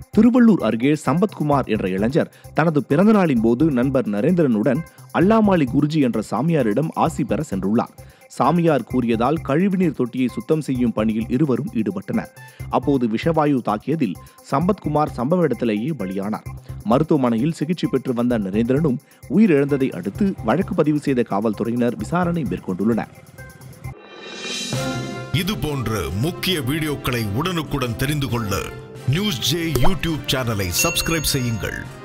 திருவள்ளூர் அருகே சம்பத்குமார் என்ற இளைஞர் தனது பிறந்தநாளின் போது நண்பர் நரேந்திரனுடன் அல்லாமாலி குருஜி என்ற சாமியாரிடம் ஆசி பெற சென்றுள்ளார் சாமியார் கூறியதால் கழிவுநீர் தொட்டியை சுத்தம் செய்யும் பணியில் இருவரும் ஈடுபட்டனர் அப்போது விஷவாயு தாக்கியதில் சம்பத்குமார் சம்பவ இடத்திலேயே பலியானார் மருத்துவமனையில் சிகிச்சை பெற்று வந்த நரேந்திரனும் உயிரிழந்ததை அடுத்து வழக்கு பதிவு செய்த காவல்துறையினர் விசாரணை மேற்கொண்டுள்ளனர் இது போன்ற முக்கிய வீடியோக்களை உடனுக்குடன் தெரிந்து கொள்ள நியூஸ் ஜே யூடியூப் சேனலை சப்ஸ்கிரைப் செய்யுங்கள்